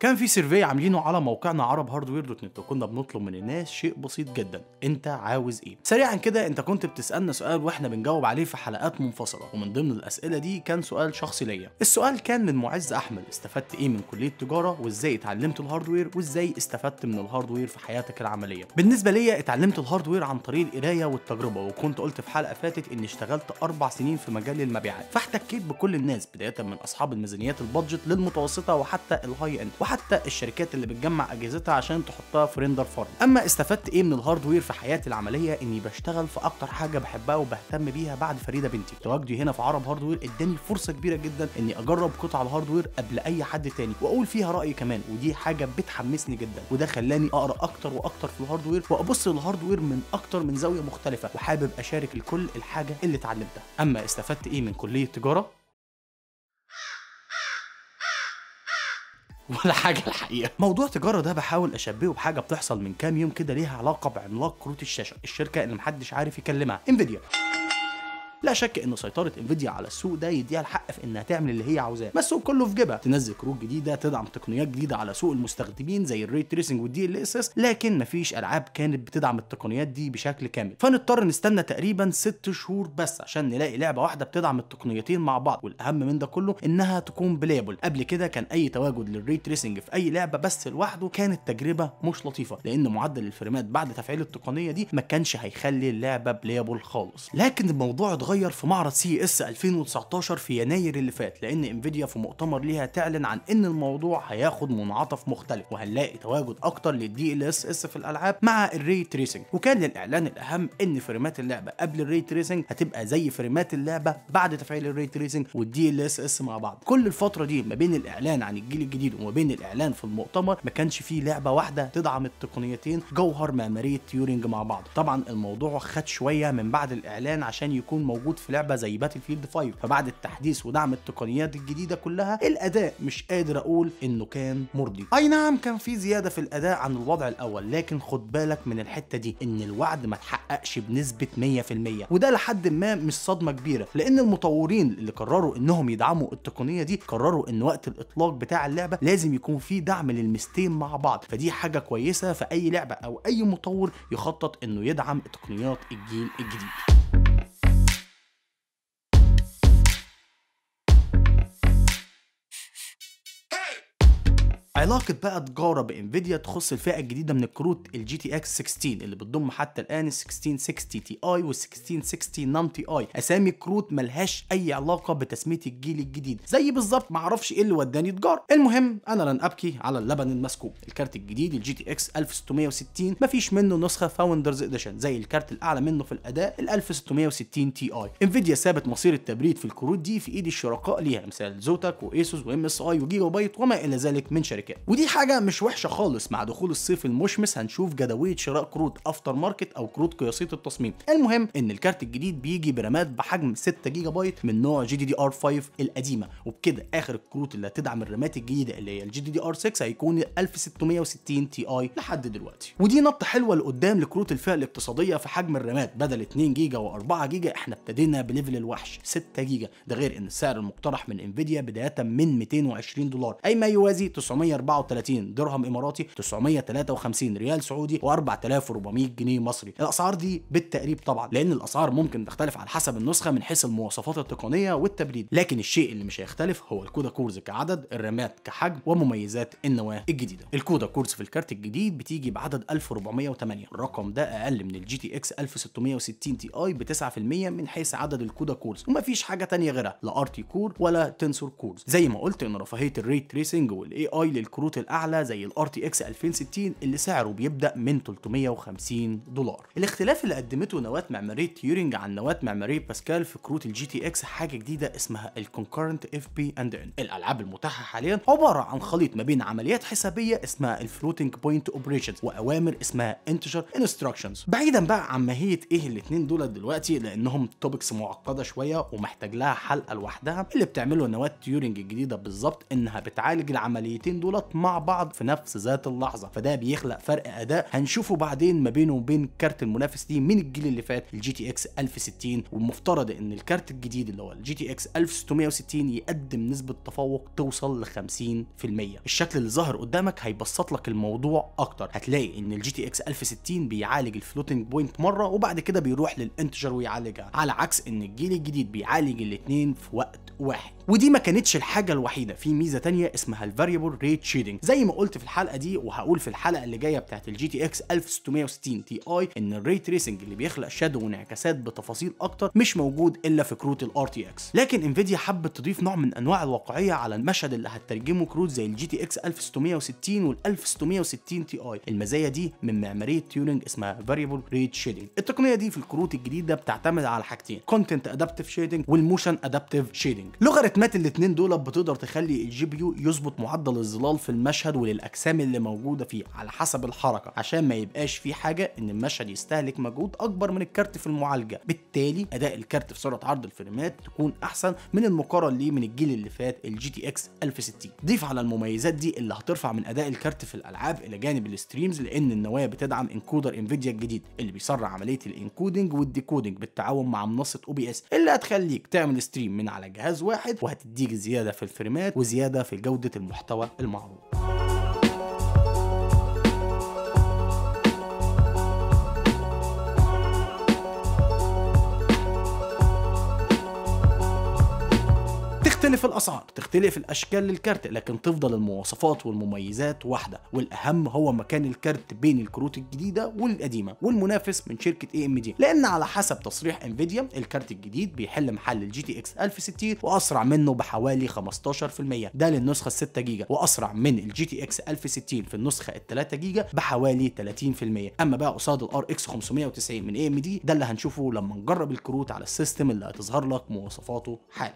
كان في سيرفي عاملينه على موقعنا عرب هاردوير دوت نت وكنا بنطلب من الناس شيء بسيط جدا انت عاوز ايه سريعا كده انت كنت بتسالنا سؤال واحنا بنجاوب عليه في حلقات منفصله ومن ضمن الاسئله دي كان سؤال شخصي ليا السؤال كان من معز احمد استفدت ايه من كليه تجاره وازاي اتعلمت الهاردوير وازاي استفدت من الهاردوير في حياتك العمليه بالنسبه ليا اتعلمت الهاردوير عن طريق القرايه والتجربه وكنت قلت في حلقه فاتت اني اشتغلت اربع سنين في مجال المبيعات فاحتكيت بكل الناس بدايه من اصحاب الميزانيات البادجت للمتوسطه وحتى الهاي اند وحتى الشركات اللي بتجمع اجهزتها عشان تحطها في ريندر فارم اما استفدت ايه من الهاردوير في حياتي العمليه اني بشتغل في اكتر حاجه بحبها وبهتم بيها بعد فريده بنتي تواجدي هنا في عرب هاردوير اداني فرصه كبيره جدا اني اجرب قطع الهاردوير قبل اي حد تاني واقول فيها رايي كمان ودي حاجه بتحمسني جدا وده خلاني اقرا اكتر واكتر في الهاردوير وابص للهاردوير من اكتر من زاويه مختلفه وحابب اشارك الكل الحاجه اللي اتعلمتها اما استفدت ايه من كليه تجاره ولا حاجه الحقيقه موضوع تجاره ده بحاول اشبهه بحاجه بتحصل من كام يوم كده ليها علاقه بعملاق كروت الشاشه الشركه اللي محدش عارف يكلمها انفيديا لا شك ان سيطره انفيديا على السوق ده يديها الحق في انها تعمل اللي هي عاوزاه ما السوق كله في جيبها تنزل كروت جديده تدعم تقنيات جديده على سوق المستخدمين زي الري تريسنج والدي ال اس اس لكن مفيش العاب كانت بتدعم التقنيات دي بشكل كامل فنضطر نستنى تقريبا ست شهور بس عشان نلاقي لعبه واحده بتدعم التقنيتين مع بعض والاهم من ده كله انها تكون بلايبل قبل كده كان اي تواجد للري تريسنج في اي لعبه بس لوحده كانت تجربه مش لطيفه لان معدل الفريمات بعد تفعيل التقنيه دي ما كانش هيخلي اللعبه بلايبل خالص لكن الموضوع اتغير في معرض سي اس 2019 في يناير اللي فات لان انفيديا في مؤتمر ليها تعلن عن ان الموضوع هياخد منعطف مختلف وهنلاقي تواجد اكتر للدي ال اس اس في الالعاب مع الري تريسنج وكان للاعلان الاهم ان فريمات اللعبه قبل الري تريسنج هتبقى زي فريمات اللعبه بعد تفعيل الري تريسنج والدي ال اس اس مع بعض كل الفتره دي ما بين الاعلان عن الجيل الجديد وما بين الاعلان في المؤتمر ما كانش فيه لعبه واحده تدعم التقنيتين جوهر معماريه تيورينج مع بعض طبعا الموضوع خد شويه من بعد الاعلان عشان يكون موجود في لعبه زي باتل فيلد 5 فبعد التحديث ودعم التقنيات الجديده كلها الاداء مش قادر اقول انه كان مرضي اي نعم كان في زياده في الاداء عن الوضع الاول لكن خد بالك من الحته دي ان الوعد ما اتحققش بنسبه 100% وده لحد ما مش صدمه كبيره لان المطورين اللي قرروا انهم يدعموا التقنيه دي قرروا ان وقت الاطلاق بتاع اللعبه لازم يكون في دعم للمستين مع بعض فدي حاجه كويسه في اي لعبه او اي مطور يخطط انه يدعم تقنيات الجيل الجديد علاقة بقى تجارة بانفيديا تخص الفئة الجديدة من الكروت الجي تي اكس 16 اللي بتضم حتى الآن ال 1660 تي اي وال 1660 نام تي اي أسامي كروت ملهاش أي علاقة بتسمية الجيل الجديد زي بالظبط معرفش ايه اللي وداني تجارة المهم أنا لن أبكي على اللبن المسكوب الكارت الجديد الجي تي اكس 1660 مفيش منه نسخة فاوندرز اديشن زي الكارت الأعلى منه في الأداء ال 1660 تي اي انفيديا سابت مصير التبريد في الكروت دي في ايد الشركاء ليها مثال زوتك وايسوس وام اس اي وجيجا بايت وما إلى ذلك من شركات الشركات ودي حاجه مش وحشه خالص مع دخول الصيف المشمس هنشوف جدويه شراء كروت افتر ماركت او كروت قياسيه التصميم المهم ان الكارت الجديد بيجي برامات بحجم 6 جيجا بايت من نوع جي دي دي ار 5 القديمه وبكده اخر الكروت اللي هتدعم الرامات الجديده اللي هي الجي دي دي ار 6 هيكون 1660 تي اي لحد دلوقتي ودي نطه حلوه لقدام لكروت الفئه الاقتصاديه في حجم الرامات بدل 2 جيجا و4 جيجا احنا ابتدينا بليفل الوحش 6 جيجا ده غير ان السعر المقترح من انفيديا بدايه من 220 دولار اي ما يوازي 934 درهم اماراتي 953 ريال سعودي و4400 جنيه مصري الاسعار دي بالتقريب طبعا لان الاسعار ممكن تختلف على حسب النسخه من حيث المواصفات التقنيه والتبريد لكن الشيء اللي مش هيختلف هو الكودا كورز كعدد الرامات كحجم ومميزات النواه الجديده الكودا كورز في الكارت الجديد بتيجي بعدد 1408 الرقم ده اقل من الجي تي اكس 1660 تي اي ب 9% من حيث عدد الكودا كورز ومفيش حاجه تانية غيرها لا ار تي كور ولا تنسور كورز زي ما قلت ان رفاهيه الري تريسنج والاي اي للكروت الاعلى زي الار تي اكس 2060 اللي سعره بيبدا من 350 دولار الاختلاف اللي قدمته نواه معماريه تيورينج عن نواه معماريه باسكال في كروت الجي تي اكس حاجه جديده اسمها الكونكرنت اف بي اند ان الالعاب المتاحه حاليا عباره عن خليط ما بين عمليات حسابيه اسمها الفلوتنج بوينت اوبريشنز واوامر اسمها انتجر انستراكشنز بعيدا بقى عن ماهيه ايه الاثنين دول دلوقتي لانهم توبكس معقده شويه ومحتاج لها حلقه لوحدها اللي بتعمله نواه تيورينج الجديده بالظبط انها بتعالج العمليتين دول المواصفات مع بعض في نفس ذات اللحظه فده بيخلق فرق اداء هنشوفه بعدين ما بينه وبين كارت المنافس ليه من الجيل اللي فات الجي تي اكس 1060 والمفترض ان الكارت الجديد اللي هو الجي تي اكس 1660 يقدم نسبه تفوق توصل ل 50% الشكل اللي ظاهر قدامك هيبسط لك الموضوع اكتر هتلاقي ان الجي تي اكس 1060 بيعالج الفلوتنج بوينت مره وبعد كده بيروح للانتجر ويعالجها على عكس ان الجيل الجديد بيعالج الاثنين في وقت واحد ودي ما كانتش الحاجه الوحيده في ميزه تانية اسمها الفاريبل ريت شيدنج زي ما قلت في الحلقه دي وهقول في الحلقه اللي جايه بتاعت الجي تي اكس 1660 تي اي ان الري تريسنج اللي بيخلق شادو وانعكاسات بتفاصيل اكتر مش موجود الا في كروت الار تي اكس لكن انفيديا حبت تضيف نوع من انواع الواقعيه على المشهد اللي هتترجمه كروت زي الجي تي اكس 1660 وال 1660 تي اي المزايا دي من معماريه تيورينج اسمها فاريبل ريت شيدنج التقنيه دي في الكروت الجديده بتعتمد على حاجتين كونتنت ادابتيف شيدنج والموشن ادابتيف شيدنج لوغاريتمات الاثنين دول بتقدر تخلي الجي بي يو يظبط معدل الظلال في المشهد وللاجسام اللي موجوده فيه على حسب الحركه عشان ما يبقاش في حاجه ان المشهد يستهلك مجهود اكبر من الكارت في المعالجه بالتالي اداء الكارت في سرعه عرض الفريمات تكون احسن من المقارن ليه من الجيل اللي فات الجي تي اكس 1060 ضيف على المميزات دي اللي هترفع من اداء الكارت في الالعاب الى جانب الستريمز لان النواه بتدعم انكودر انفيديا الجديد اللي بيسرع عمليه الانكودنج والديكودنج بالتعاون مع منصه او بي اس اللي هتخليك تعمل ستريم من على جهاز واحد وهتديك زياده في الفريمات وزياده في جوده المحتوى المعروض تختلف الاسعار تختلف الاشكال للكارت لكن تفضل المواصفات والمميزات واحده والاهم هو مكان الكارت بين الكروت الجديده والقديمه والمنافس من شركه اي ام دي لان على حسب تصريح انفيديا الكارت الجديد بيحل محل الجي تي اكس 1060 واسرع منه بحوالي 15% ده للنسخه 6 جيجا واسرع من الجي تي اكس 1060 في النسخه ال 3 جيجا بحوالي 30% اما بقى قصاد الار اكس 590 من اي ام دي ده اللي هنشوفه لما نجرب الكروت على السيستم اللي هتظهر لك مواصفاته حالا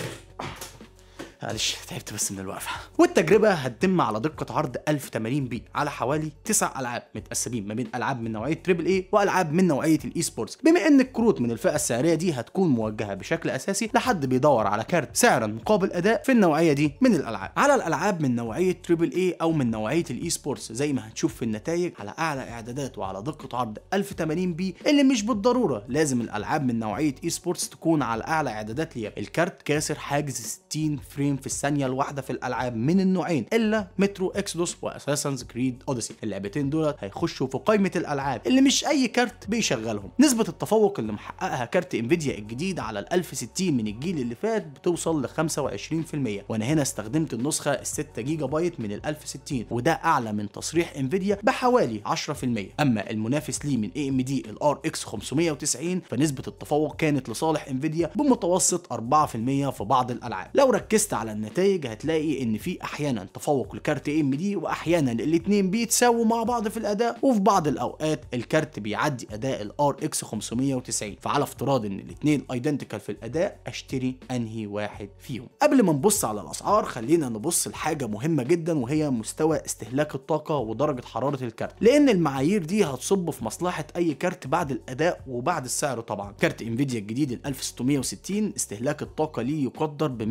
معلش تعبت بس من الوقفه والتجربه هتتم على دقه عرض 1080 بي على حوالي 9 العاب متقسمين ما بين العاب من نوعيه تريبل اي والعاب من نوعيه الاي سبورتس بما ان الكروت من الفئه السعريه دي هتكون موجهه بشكل اساسي لحد بيدور على كارت سعرا مقابل اداء في النوعيه دي من الالعاب على الالعاب من نوعيه تريبل اي او من نوعيه الاي سبورتس زي ما هتشوف في النتائج على اعلى اعدادات وعلى دقه عرض 1080 بي اللي مش بالضروره لازم الالعاب من نوعيه اي سبورتس تكون على اعلى اعدادات ليها الكارت كاسر حاجز 60 فريم في الثانيه الواحده في الالعاب من النوعين الا مترو اكسدوس واساسنز كريد اوديسي اللعبتين دول هيخشوا في قائمه الالعاب اللي مش اي كارت بيشغلهم نسبه التفوق اللي محققها كارت انفيديا الجديد على ال 1060 من الجيل اللي فات بتوصل ل 25% وانا هنا استخدمت النسخه ال 6 جيجا بايت من ال 1060 وده اعلى من تصريح انفيديا بحوالي 10% اما المنافس ليه من اي ام دي الار اكس 590 فنسبه التفوق كانت لصالح انفيديا بمتوسط 4% في بعض الالعاب لو ركزت على النتائج هتلاقي ان في احيانا تفوق لكارت ام دي واحيانا الاثنين بيتساووا مع بعض في الاداء وفي بعض الاوقات الكارت بيعدي اداء الار اكس 590 فعلى افتراض ان الاثنين ايدنتيكال في الاداء اشتري انهي واحد فيهم قبل ما نبص على الاسعار خلينا نبص لحاجه مهمه جدا وهي مستوى استهلاك الطاقه ودرجه حراره الكارت لان المعايير دي هتصب في مصلحه اي كارت بعد الاداء وبعد السعر طبعا كارت انفيديا الجديد ال 1660 استهلاك الطاقه ليه يقدر ب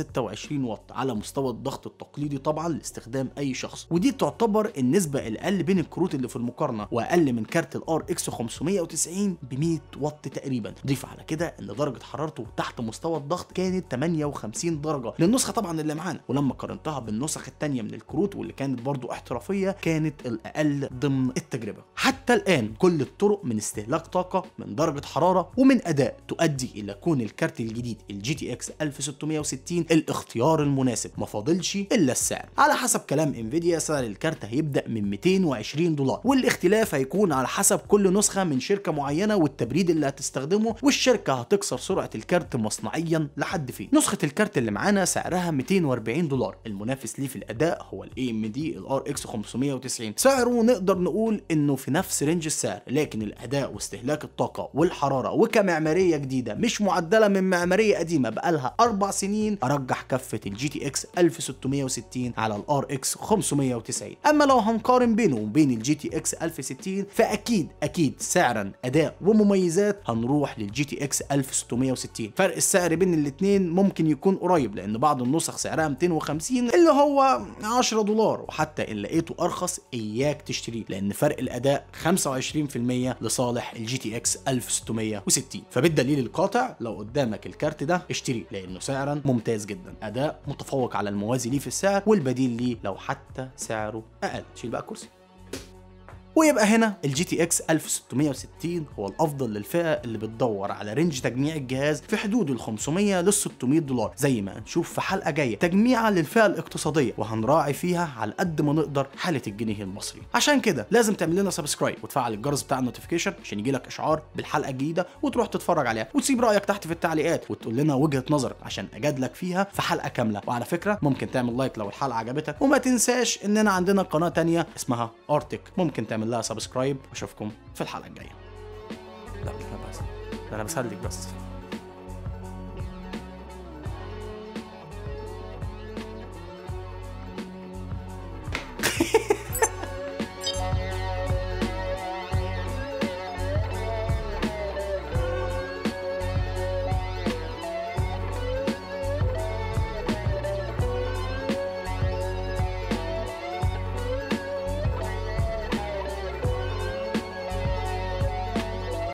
126 واط على مستوى الضغط التقليدي طبعا لاستخدام اي شخص ودي تعتبر النسبه الاقل بين الكروت اللي في المقارنه واقل من كارت الار اكس 590 ب 100 واط تقريبا ضيف على كده ان درجه حرارته تحت مستوى الضغط كانت 58 درجه للنسخه طبعا اللي معانا ولما قارنتها بالنسخ الثانيه من الكروت واللي كانت برضو احترافيه كانت الاقل ضمن التجربه حتى الان كل الطرق من استهلاك طاقه من درجه حراره ومن اداء تؤدي الى كون الكارت الجديد الجي تي اكس 1660 الاختيار المناسب ما فاضلش الا السعر على حسب كلام انفيديا سعر الكارت هيبدا من 220 دولار والاختلاف هيكون على حسب كل نسخه من شركه معينه والتبريد اللي هتستخدمه والشركه هتكسر سرعه الكارت مصنعيا لحد فين نسخه الكارت اللي معانا سعرها 240 دولار المنافس ليه في الاداء هو الاي ام دي الار اكس 590 سعره نقدر نقول انه في نفس رينج السعر لكن الاداء واستهلاك الطاقه والحراره وكمعماريه جديده مش معدله من معماريه قديمه بقالها اربع سنين ارجح كفه الجي تي اكس 1660 على الار اكس 590 اما لو هنقارن بينه وبين الجي تي اكس 1060 فاكيد اكيد سعرا اداء ومميزات هنروح للجي تي اكس 1660 فرق السعر بين الاثنين ممكن يكون قريب لان بعض النسخ سعرها 250 اللي هو 10 دولار وحتى ان لقيته ارخص اياك تشتريه لان فرق الاداء 25% لصالح الجي تي اكس 1660 فبالدليل القاطع لو قدامك الكارت ده اشتريه لانه سعرا ممتاز جدا اداء متفوق على الموازي ليه في السعر والبديل ليه لو حتى سعره اقل شيل بقى الكرسي ويبقى هنا الجي تي اكس 1660 هو الافضل للفئه اللي بتدور على رينج تجميع الجهاز في حدود ال 500 لل 600 دولار زي ما هنشوف في حلقه جايه تجميعه للفئه الاقتصاديه وهنراعي فيها على قد ما نقدر حاله الجنيه المصري عشان كده لازم تعمل لنا سبسكرايب وتفعل الجرس بتاع النوتيفيكيشن عشان يجيلك اشعار بالحلقه الجديده وتروح تتفرج عليها وتسيب رايك تحت في التعليقات وتقول لنا وجهه نظرك عشان اجادلك فيها في حلقه كامله وعلى فكره ممكن تعمل لايك لو الحلقه عجبتك وما تنساش اننا عندنا قناه تانية اسمها ارتك ممكن تعمل لها سبسكرايب واشوفكم في الحلقه الجايه لا لا بس ده انا بسلك بس